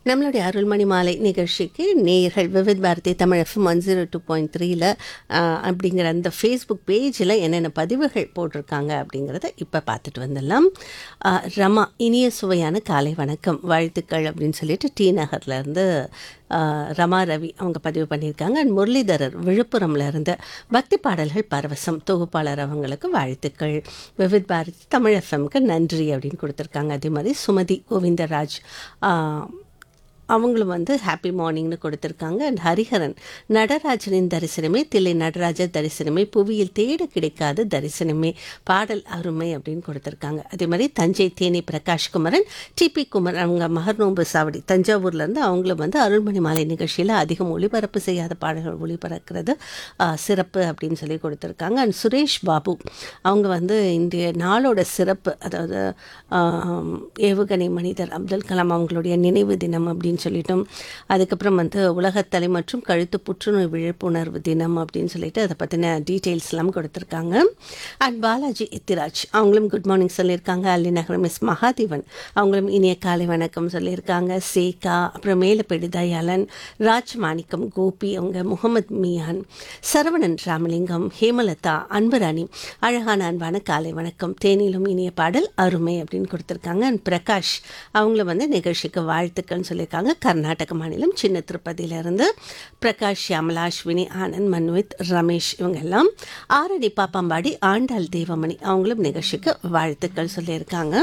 நம்மளுடைய அருள்மணி மாலை நிகழ்ச்சிக்கு நேயர்கள் Vividh Bharati Tamil FM one zero two point த்ரீல அப்படிங்கிற அந்த ஃபேஸ்புக் பேஜில் என்னென்ன பதிவுகள் போட்டிருக்காங்க அப்படிங்கிறத இப்போ பார்த்துட்டு வந்துடலாம் ஆ, ரமா இனிய சுவையான காலை வணக்கம் வாழ்த்துக்கள் அப்படின்னு சொல்லிட்டு டி நகர்லேருந்து ரமா ரவி அவங்க பதிவு பண்ணியிருக்காங்க அண்ட் முரளிதரர் விழுப்புரம்ல இருந்து பக்தி பாடல்கள் பரவசம் தொகுப்பாளர் அவங்களுக்கு வாழ்த்துக்கள் விவித் பாரதி தமிழ் எஃப்எம்க்கு நன்றி அப்படின்னு கொடுத்துருக்காங்க அதே மாதிரி சுமதி கோவிந்தராஜ் ஆ, அவங்களும் வந்து ஹாப்பி மார்னிங்னு கொடுத்துருக்காங்க அண்ட் ஹரிஹரன் நடராஜனின் தரிசனமே தில்லை நடராஜர் தரிசனமே புவியில் தேட கிடைக்காத தரிசனமே பாடல் அருமை அப்படின்னு கொடுத்துருக்காங்க அதே மாதிரி தஞ்சை தேனி பிரகாஷ்குமரன் டிபி குமர் அவங்க மகர்நோம்பு சாவடி தஞ்சாவூர்லேருந்து அவங்களும் வந்து அருள்மணி மாலை நிகழ்ச்சியில் அதிகம் ஒளிபரப்பு செய்யாத பாடல்கள் ஒளிபரக்கிறது ஆ, சிறப்பு அப்படின்னு சொல்லி கொடுத்துருக்காங்க அண்ட் சுரேஷ் பாபு அவங்க வந்து இன்றைய நாளோட சிறப்பு அதாவது ஆம், ஏவுகணை மனிதர் அப்துல் கலாம் அவங்களுடைய நினைவு தினம் அப்படின்னு சொல்லிட்டோம் அதுக்கப்புறம் வந்து உலகத்தலை மற்றும் கழுத்து புற்றுநோய் விழிப்புணர்வு தினம் அப்படின்னு சொல்லிட்டு அதை பற்றின டீட்டெயில்ஸ் எல்லாம் கொடுத்துருக்காங்க அண்ட் பாலாஜி எத்திராஜ் அவங்களும் குட் மார்னிங் சொல்லியிருக்காங்க அல்லி நகரம் மிஸ் மகாதேவன் அவங்களும் இனிய காலை வணக்கம் சொல்லியிருக்காங்க சேகா அப்புறம் மேலப்பேடு தயாளன் ராஜ் மாணிக்கம் கோபி அவங்க முகமது மியான் சரவணன் ராமலிங்கம் ஹேமலதா அன்பராணி அழகான அன்பான காலை வணக்கம் தேனிலும் இனிய பாடல் அருமை அப்படின்னு கொடுத்துருக்காங்க அண்ட் பிரகாஷ் அவங்கள வந்து நிகழ்ச்சிக்கு வாழ்த்துக்கள்னு சொல்லியிருக்காங்க கர்நாடக மாநிலம் சின்ன திருப்பதியிலிருந்து பிரகாஷ் ஷியாமலா அஸ்வினி ஆனந்த் மன்வித் ரமேஷ் இவங்க எல்லாம் ஆரடி பாப்பாம்பாடி ஆண்டாள் தேவமணி அவங்களும் நிகழ்ச்சிக்கு வாழ்த்துக்கள் சொல்லியிருக்காங்க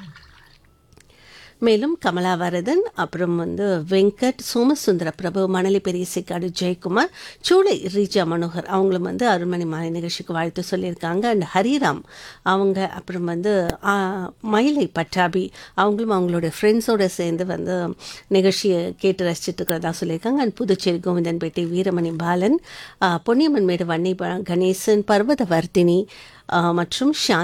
மேலும் கமலாவரதன் அப்புறம் வந்து வெங்கட் சோமசுந்தர பிரபு மணலி பெரியசிக்காடு ஜெயக்குமார் சூளை ரீஜா மனோகர் அவங்களும் வந்து அருள்மணி மாலை நிகழ்ச்சிக்கு வாழ்த்து சொல்லியிருக்காங்க அண்ட் ஹரிராம் அவங்க அப்புறம் வந்து ஆ, மயிலை பட்டாபி அவங்களும் அவங்களுடைய ஃப்ரெண்ட்ஸோடு சேர்ந்து வந்து நிகழ்ச்சியை கேட்டு ரசிச்சுட்டு இருக்கிறதா சொல்லியிருக்காங்க அண்ட் புதுச்சேரி கோவிந்தன்பேட்டை வீரமணி பாலன் ஆ, பொன்னியம்மன் மேடு வன்னி ப- கணேசன் பர்வத வர்த்தினி ஆ, மற்றும் ஷாந்தி